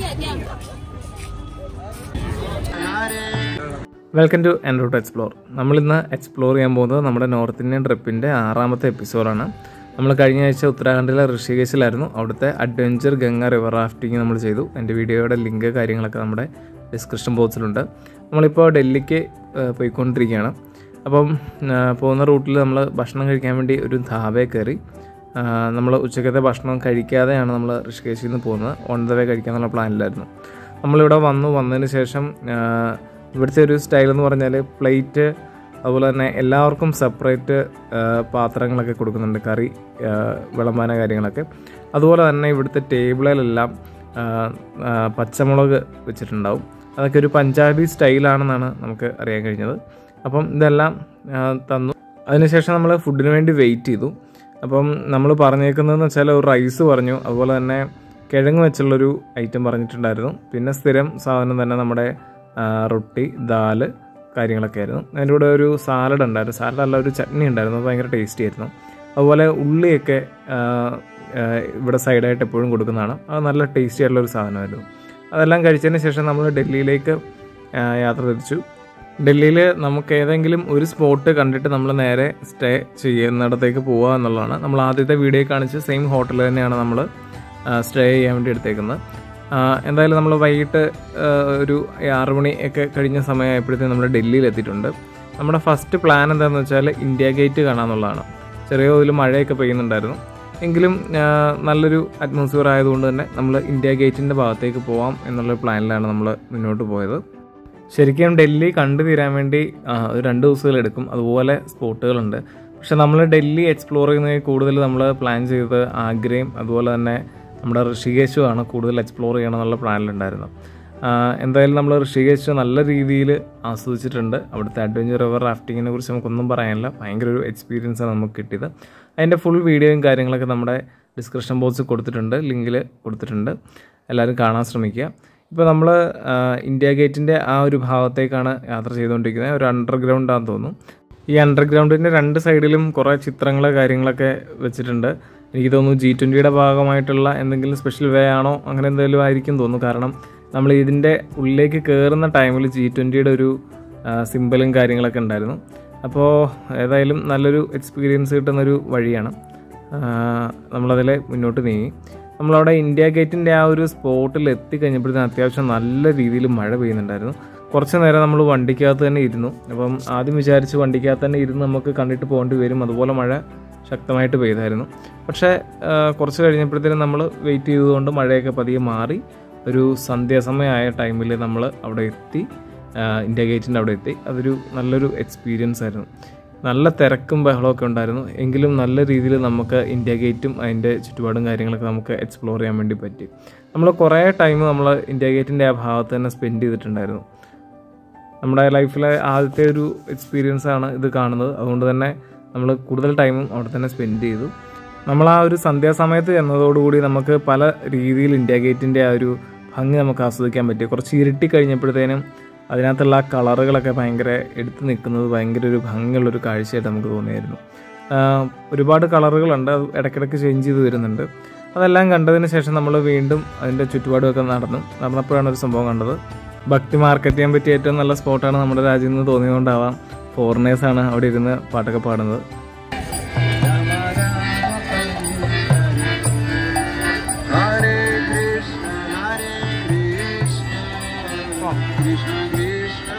Welcome to en route explore നമ്മളിന്ന് explore ചെയ്യാൻ പോകുന്നത് നമ്മുടെ നോർത്ത് ഇന്ത്യൻ ട്രിപ്പിൻ്റെ ആറാമത്തെ എപ്പിസോഡാണ് നമ്മൾ കഴിഞ്ഞ ആഴ്ച ഉത്തരാഖണ്ഡിലെ ഋഷികേശിലായിരുന്നു അവിടുത്തെ അഡ്വഞ്ചർ ഗംഗ റിവർ റാഫ്റ്റിംഗ് നമ്മൾ ചെയ്തു എൻ്റെ വീഡിയോയുടെ ലിങ്ക് കാര്യങ്ങളൊക്കെ നമ്മുടെ ഡിസ്ക്രിപ്ഷൻ ബോക്സിലുണ്ട് നമ്മളിപ്പോൾ ഡൽഹിക്ക് ആ, പോയിക്കൊണ്ടിരിക്കുകയാണ് അപ്പം ആ, പോകുന്ന റൂട്ടിൽ നമ്മൾ ഭക്ഷണം കഴിക്കാൻ വേണ്ടി ഒരു ധാബയിൽ കയറി നമ്മൾ ഉച്ചക്കത്തെ ഭക്ഷണം കഴിക്കാതെയാണ് നമ്മൾ ഋഷികേശിൽ നിന്ന് പോകുന്നത് ഓൺ ദ വേ കഴിക്കാന്നുള്ള പ്ലാനിലായിരുന്നു നമ്മളിവിടെ വന്നു വന്നതിന് ശേഷം ആ, ഇവിടുത്തെ ഒരു സ്റ്റൈൽ എന്ന് പറഞ്ഞാൽ പ്ലേറ്റ് അതുപോലെ തന്നെ എല്ലാവർക്കും സെപ്പറേറ്റ് പാത്രങ്ങളൊക്കെ കൊടുക്കുന്നുണ്ട് കറി ആ, വിളമ്പാന കാര്യങ്ങളൊക്കെ അതുപോലെ തന്നെ ഇവിടുത്തെ ടേബിളിലെല്ലാം ആ, ആ, പച്ചമുളക് വെച്ചിട്ടുണ്ടാവും അതൊക്കെ ഒരു പഞ്ചാബി സ്റ്റൈലാണെന്നാണ് നമുക്ക് അറിയാൻ കഴിഞ്ഞത് അപ്പം ഇതെല്ലാം ആ, തന്നു അതിനുശേഷം നമ്മൾ ഫുഡിന് വേണ്ടി വെയിറ്റ് ചെയ്തു അപ്പം നമ്മൾ പറഞ്ഞേക്കുന്നതെന്ന് വെച്ചാൽ ഒരു റൈസ് പറഞ്ഞു അതുപോലെ തന്നെ കിഴങ്ങ് വെച്ചുള്ളൊരു ഐറ്റം പറഞ്ഞിട്ടുണ്ടായിരുന്നു പിന്നെ സ്ഥിരം സാധനം തന്നെ നമ്മുടെ ആ, റൊട്ടി ദാല് കാര്യങ്ങളൊക്കെ ആയിരുന്നു അതിൻ്റെ കൂടെ ഒരു സാലഡ് ഉണ്ടായിരുന്നു സാലഡ് അല്ല ഒരു ചട്നി ഉണ്ടായിരുന്നു അത് ഭയങ്കര ടേസ്റ്റി ആയിരുന്നു അതുപോലെ ഉള്ളിയൊക്കെ ആ, ആ, ഇവിടെ സൈഡായിട്ട് എപ്പോഴും കൊടുക്കുന്നതാണ് അത് നല്ല ടേസ്റ്റി ആയിട്ടുള്ള ഒരു സാധനമായിരുന്നു അതെല്ലാം കഴിച്ചതിന് ശേഷം നമ്മൾ ഡൽഹിയിലേക്ക് ആ, യാത്ര തിരിച്ചു ഡൽഹിയിൽ നമുക്ക് ഏതെങ്കിലും ഒരു സ്പോട്ട് കണ്ടിട്ട് നമ്മൾ നേരെ സ്റ്റേ ചെയ്യുന്നിടത്തേക്ക് പോവുക എന്നുള്ളതാണ് നമ്മൾ ആദ്യത്തെ വീഡിയോ കാണിച്ച് സെയിം ഹോട്ടൽ തന്നെയാണ് നമ്മൾ സ്റ്റേ ചെയ്യാൻ വേണ്ടി എടുത്തേക്കുന്നത് ആ, എന്തായാലും നമ്മൾ വൈകിട്ട് ആ, ഒരു ആറ് മണി ഒക്കെ കഴിഞ്ഞ സമയമായപ്പോഴത്തേക്കും നമ്മൾ ഡൽഹിയിൽ എത്തിയിട്ടുണ്ട് നമ്മുടെ ഫസ്റ്റ് പ്ലാൻ എന്താണെന്ന് വെച്ചാൽ ഇന്ത്യ ഗേറ്റ് കാണാമെന്നുള്ളതാണ് ചെറിയ തോതിൽ മഴയൊക്കെ പെയ്യുന്നുണ്ടായിരുന്നു എങ്കിലും ആ, നല്ലൊരു അറ്റ്മോസ്ഫിയർ ആയതുകൊണ്ട് തന്നെ നമ്മൾ ഇന്ത്യ ഗേറ്റിൻ്റെ ഭാഗത്തേക്ക് പോവാം എന്നുള്ള പ്ലാനിലാണ് നമ്മൾ മുന്നോട്ട് പോയത് ശരിക്കും ഡൽഹി കണ്ടു തീരാൻ വേണ്ടി ആ, ഒരു രണ്ട് ദിവസങ്ങൾ എടുക്കും അതുപോലെ സ്പോട്ടുകളുണ്ട് പക്ഷെ നമ്മൾ ഡൽഹി എക്സ്പ്ലോർ ചെയ്യുന്നതിൽ കൂടുതൽ നമ്മൾ പ്ലാൻ ചെയ്തത് ആഗ്രയും അതുപോലെ തന്നെ നമ്മുടെ ഋഷികേശുമാണ് കൂടുതൽ എക്സ്പ്ലോർ ചെയ്യണം എന്നുള്ള പ്ലാനിലുണ്ടായിരുന്നു ആ, എന്തായാലും നമ്മൾ ഋഷികേശ് നല്ല രീതിയിൽ ആസ്വദിച്ചിട്ടുണ്ട് അവിടുത്തെ അഡ്വഞ്ചർ റിവർ റാഫ്റ്റിങ്ങിനെ കുറിച്ച് നമുക്കൊന്നും പറയാനില്ല ഭയങ്കര ഒരു എക്സ്പീരിയൻസാണ് നമുക്ക് കിട്ടിയത് അതിൻ്റെ ഫുൾ വീഡിയോയും കാര്യങ്ങളൊക്കെ നമ്മുടെ ഡിസ്ക്രിപ്ഷൻ ബോക്സിൽ കൊടുത്തിട്ടുണ്ട് ലിങ്കിൽ കൊടുത്തിട്ടുണ്ട് എല്ലാവരും കാണാൻ ശ്രമിക്കുക ഇപ്പോൾ നമ്മൾ ഇന്ത്യ ഗേറ്റിൻ്റെ ആ ഒരു ഭാഗത്തേക്കാണ് യാത്ര ചെയ്തുകൊണ്ടിരിക്കുന്നത് ഒരു അണ്ടർഗ്രൗണ്ട് ആണെന്ന് തോന്നുന്നു ഈ അണ്ടർഗ്രൗണ്ടിൻ്റെ രണ്ട് സൈഡിലും കുറേ ചിത്രങ്ങൾ കാര്യങ്ങളൊക്കെ വെച്ചിട്ടുണ്ട് എനിക്ക് തോന്നുന്നു ജി ട്വൻറ്റിയുടെ ഭാഗമായിട്ടുള്ള എന്തെങ്കിലും സ്പെഷ്യൽ വേ ആണോ അങ്ങനെ എന്തെങ്കിലും ആയിരിക്കും തോന്നുന്നു കാരണം നമ്മൾ ഇതിൻ്റെ ഉള്ളിലേക്ക് കയറുന്ന ടൈമിൽ ജി ട്വൻറ്റിയുടെ ഒരു സിമ്പലും കാര്യങ്ങളൊക്കെ ഉണ്ടായിരുന്നു അപ്പോൾ ഏതായാലും നല്ലൊരു എക്സ്പീരിയൻസ് കിട്ടുന്നൊരു വഴിയാണ് ആ, നമ്മളതിൽ മുന്നോട്ട് നീങ്ങി നമ്മളവിടെ ഇന്ത്യ ഗേറ്റിൻ്റെ ആ ഒരു സ്പോട്ടിൽ എത്തിക്കഴിഞ്ഞപ്പോഴത്തേന് അത്യാവശ്യം നല്ല രീതിയിൽ മഴ പെയ്യുന്നുണ്ടായിരുന്നു കുറച്ച് നേരം നമ്മൾ വണ്ടിക്കകത്ത് തന്നെ ഇരുന്നു അപ്പം ആദ്യം വിചാരിച്ച് വണ്ടിക്കകത്ത് തന്നെ ഇരുന്ന് നമുക്ക് കണ്ടിട്ട് പോകേണ്ടി വരും അതുപോലെ മഴ ശക്തമായിട്ട് പെയ്തായിരുന്നു പക്ഷേ ആ, കുറച്ച് കഴിഞ്ഞപ്പോഴത്തേനും നമ്മൾ വെയിറ്റ് ചെയ്തതുകൊണ്ട് മഴയൊക്കെ പതിയെ മാറി ഒരു സന്ധ്യാസമയമായ ടൈമിൽ നമ്മൾ അവിടെ എത്തി ആ, ഇന്ത്യ ഗേറ്റിൻ്റെ അവിടെ എത്തി അതൊരു നല്ലൊരു എക്സ്പീരിയൻസ് ആയിരുന്നു നല്ല തിരക്കും ബഹളമൊക്കെ ഉണ്ടായിരുന്നു എങ്കിലും നല്ല രീതിയിൽ നമുക്ക് ഇന്ത്യ ഗേറ്റും അതിൻ്റെ ചുറ്റുപാടും കാര്യങ്ങളൊക്കെ നമുക്ക് എക്സ്പ്ലോർ ചെയ്യാൻ വേണ്ടി പറ്റി നമ്മൾ കുറേ ടൈം നമ്മൾ ഇന്ത്യ ഗേറ്റിൻ്റെ ആ ഭാഗത്ത് തന്നെ സ്പെൻഡ് ചെയ്തിട്ടുണ്ടായിരുന്നു നമ്മുടെ ലൈഫിലെ ആദ്യത്തെ ഒരു എക്സ്പീരിയൻസ് ആണ് ഇത് കാണുന്നത് അതുകൊണ്ട് തന്നെ നമ്മൾ കൂടുതൽ ടൈമും അവിടെ തന്നെ സ്പെൻഡ് ചെയ്തു നമ്മൾ ആ ഒരു സന്ധ്യാസമയത്ത് ചെന്നതോടുകൂടി നമുക്ക് പല രീതിയിൽ ഇന്ത്യ ഗേറ്റിൻ്റെ ആ ഒരു ഭംഗി നമുക്ക് ആസ്വദിക്കാൻ പറ്റി കുറച്ച് ഇരുട്ടി കഴിഞ്ഞപ്പോഴത്തേനും അതിനകത്തുള്ള ആ കളറുകളൊക്കെ ഭയങ്കര എടുത്തു നിൽക്കുന്നത് ഭയങ്കര ഒരു ഭംഗിയുള്ളൊരു കാഴ്ചയായിട്ട് നമുക്ക് തോന്നിയായിരുന്നു ആഹ് ഒരുപാട് കളറുകളുണ്ട് അത് ഇടയ്ക്കിടയ്ക്ക് ചേഞ്ച് ചെയ്ത് വരുന്നുണ്ട് അതെല്ലാം കണ്ടതിന് ശേഷം നമ്മൾ വീണ്ടും അതിൻ്റെ ചുറ്റുപാടുമൊക്കെ നടന്നു നടന്നപ്പോഴാണ് ഒരു സംഭവം കണ്ടത് ഭക്തി മാർക്കറ്റ് ചെയ്യാൻ പറ്റിയ ഏറ്റവും നല്ല സ്പോട്ടാണ് നമ്മുടെ രാജ്യത്ത് നിന്ന് തോന്നിയതുകൊണ്ടാവാം ഫോറിനേഴ്സാണ് അവിടെ ഇരുന്ന് പാട്ടൊക്കെ പാടുന്നത് Hare Krishna, Hare Krishna, Krishna Krishna,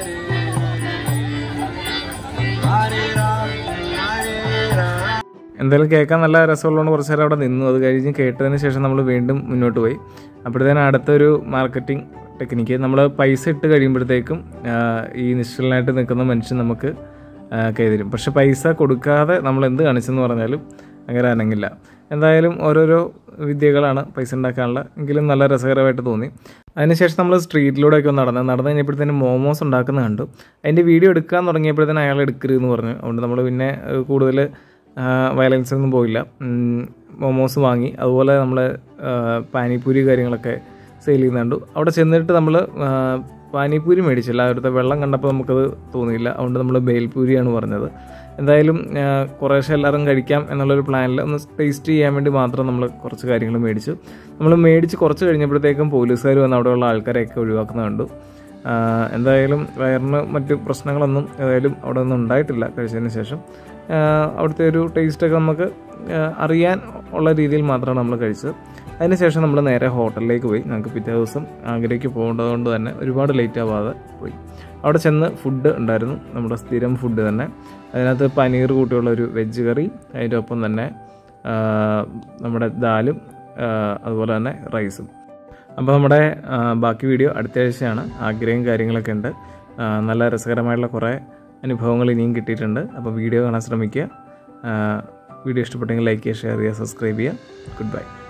Hare Hare, Hare Rama, Hare Rama. എന്തായാലും കേൾക്കാൻ നല്ല രസമുള്ളതുകൊണ്ട് കുറച്ച് നേരം അവിടെ നിന്നു അത് കഴിഞ്ഞ് കേട്ടതിന് ശേഷം നമ്മൾ വീണ്ടും മുന്നോട്ട് പോയി അപ്പോഴത്തേനും അടുത്തൊരു മാർക്കറ്റിംഗ് ടെക്നിക്ക് നമ്മൾ പൈസ ഇട്ട് കഴിയുമ്പോഴത്തേക്കും ആ, ഈ നിശ്ചലനായിട്ട് നിൽക്കുന്ന മനുഷ്യൻ നമുക്ക് ആ, കൈ തരും പക്ഷെ പൈസ കൊടുക്കാതെ നമ്മൾ എന്ത് കാണിച്ചെന്ന് പറഞ്ഞാലും അങ്ങനെ അനങ്ങില്ല എന്തായാലും ഓരോരോ വിദ്യകളാണ് പൈസ ഉണ്ടാക്കാനുള്ള എങ്കിലും നല്ല രസകരമായിട്ട് തോന്നി അതിനുശേഷം നമ്മൾ സ്ട്രീറ്റിലൂടെയൊക്കെ ഒന്ന് നടന്ന് നടന്നു കഴിഞ്ഞപ്പോഴത്തേനും മോമോസ് ഉണ്ടാക്കുന്ന കണ്ടു അതിൻ്റെ വീഡിയോ എടുക്കാൻ തുടങ്ങിയപ്പോഴത്തേനും അയാൾ എടുക്കരുതെന്ന് പറഞ്ഞു അതുകൊണ്ട് നമ്മൾ പിന്നെ കൂടുതൽ വയലൻസ് ഒന്നും പോയില്ല ഉം, മോമോസ് വാങ്ങി അതുപോലെ നമ്മൾ പാനിപ്പൂരി കാര്യങ്ങളൊക്കെ സെയിൽ ചെയ്യുന്നുണ്ട് അവിടെ ചെന്നിട്ട് നമ്മൾ പാനിപ്പൂരി മേടിച്ചില്ല അവിടുത്തെ വെള്ളം കണ്ടപ്പോൾ നമുക്കത് തോന്നിയില്ല അതുകൊണ്ട് നമ്മൾ ബേൽപൂരിയാണ് പറഞ്ഞത് എന്തായാലും ആ, കുറേശ്ശെ എല്ലാവരും കഴിക്കാം എന്നുള്ളൊരു പ്ലാനിൽ ഒന്ന് ടേസ്റ്റ് ചെയ്യാൻ വേണ്ടി മാത്രം നമ്മൾ കുറച്ച് കാര്യങ്ങൾ മേടിച്ചു നമ്മൾ മേടിച്ച് കുറച്ച് കഴിഞ്ഞപ്പോഴത്തേക്കും പോലീസുകാർ വന്ന് അവിടെയുള്ള ആൾക്കാരെയൊക്കെ ഒഴിവാക്കുന്നത് കണ്ടു ആ, എന്തായാലും വയറിന് മറ്റ് പ്രശ്നങ്ങളൊന്നും ഏതായാലും അവിടെ ഒന്നും ഉണ്ടായിട്ടില്ല കഴിച്ചതിന് ശേഷം ആ, അവിടുത്തെ ഒരു ടേസ്റ്റൊക്കെ നമുക്ക് ആ, അറിയാൻ ഉള്ള രീതിയിൽ മാത്രമാണ് നമ്മൾ കഴിച്ചത് അതിനുശേഷം നമ്മൾ നേരെ ഹോട്ടലിലേക്ക് പോയി ഞങ്ങൾക്ക് പിറ്റേ ദിവസം ആഗ്രയ്ക്ക് പോകേണ്ടതുകൊണ്ട് തന്നെ ഒരുപാട് ലേറ്റ് ആവാതെ പോയി അവിടെ ചെന്ന് ഫുഡ് ഉണ്ടായിരുന്നു നമ്മുടെ സ്ഥിരം ഫുഡ് തന്നെ അതിനകത്ത് പനീർ കൂട്ടിയുള്ള ഒരു വെജ് കറി അതിൻ്റെ ഒപ്പം തന്നെ ആ, നമ്മുടെ ദാലും ആ, അതുപോലെ തന്നെ റൈസും അപ്പോൾ നമ്മുടെ ആ, ബാക്കി വീഡിയോ അടുത്ത ആഴ്ചയാണ് ആഗ്രഹം കാര്യങ്ങളൊക്കെ ഉണ്ട് ആ, നല്ല രസകരമായിട്ടുള്ള കുറേ അനുഭവങ്ങൾ ഇനിയും കിട്ടിയിട്ടുണ്ട് അപ്പോൾ വീഡിയോ കാണാൻ ശ്രമിക്കുക ആ, വീഡിയോ ഇഷ്ടപ്പെട്ടെങ്കിൽ ലൈക്ക് ചെയ്യുക ഷെയർ ചെയ്യുക സബ്സ്ക്രൈബ് ചെയ്യുക ഗുഡ് ബൈ